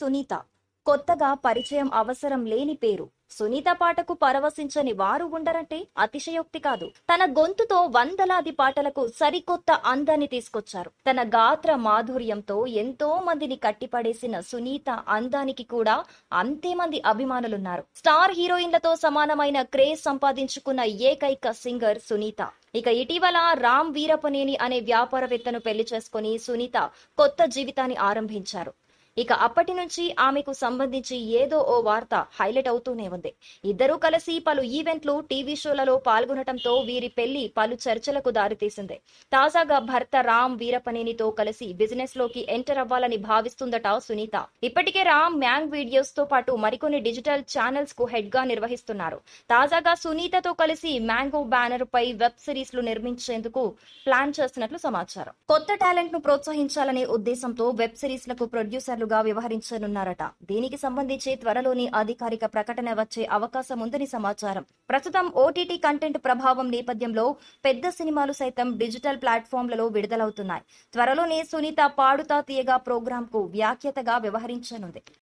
సునీత కొత్తగా పరిచయం అవసరం లేని పేరు సునీత పాటకు పరవశించని వారు ఉండరంటే అతిశయోక్తి కాదు తన గొంతుతో వందలాది పాటలకు సరికొత్త అందాన్ని తీసుకొచ్చారు తన గాత్ర మాధుర్యంతో ఎంతో మందిని కట్టిపడేసిన సునీత అందానికి కూడా అంతే మంది అభిమానులున్నారు స్టార్ హీరోయిన్లతో సమానమైన క్రేజ్ సంపాదించుకున్న ఏకైక సింగర్ సునీత ఇక ఇటీవల రామ్ వీరపనేని అనే వ్యాపారవేత్తను పెళ్లి చేసుకుని సునీత కొత్త జీవితాన్ని ఆరంభించారు ఇక అప్పటి నుంచి ఆమెకు సంబంధించి ఏదో ఓ వార్త హైలైట్ అవుతూనే ఉంది ఇద్దరూ కలిసి పలు ఈవెంట్లు టీవీ షోలలో పాల్గొనటంతో వీరి పెళ్లి పలు చర్చలకు దారితీసింది తాజాగా భర్త రామ్ వీరపనేనితో కలిసి బిజినెస్ లోకి ఎంటర్ అవ్వాలని భావిస్తుందట సునీత ఇప్పటికే రామ్ మ్యాంగ్ వీడియోస్ తో పాటు మరికొన్ని డిజిటల్ ఛానల్స్ కు హెడ్ గా నిర్వహిస్తున్నారు తాజాగా సునీతతో కలిసి మ్యాంగో బ్యానర్ పై వెబ్ సిరీస్ లు నిర్మించేందుకు ప్లాన్ చేస్తున్నట్లు సమాచారం కొత్త టాలెంట్ ను ప్రోత్సహించాలనే ఉద్దేశంతో వెబ్ సిరీస్ లకు ప్రొడ్యూసర్లుగా వ్యవహరించనున్నారట దీనికి సంబంధించి త్వరలోని అధికారిక ప్రకటన వచ్చే అవకాశం ఉందని సమాచారం ప్రస్తుతం ఓటీటీ కంటెంట్ ప్రభావం నేపథ్యంలో పెద్ద సినిమాలు సైతం డిజిటల్ ప్లాట్ఫామ్లలో విడుదలవుతున్నాయి త్వరలోనే సునీత పాడుతా తీయగా ప్రోగ్రామ్ కు వ్యాఖ్యతగా వ్యవహరించనుంది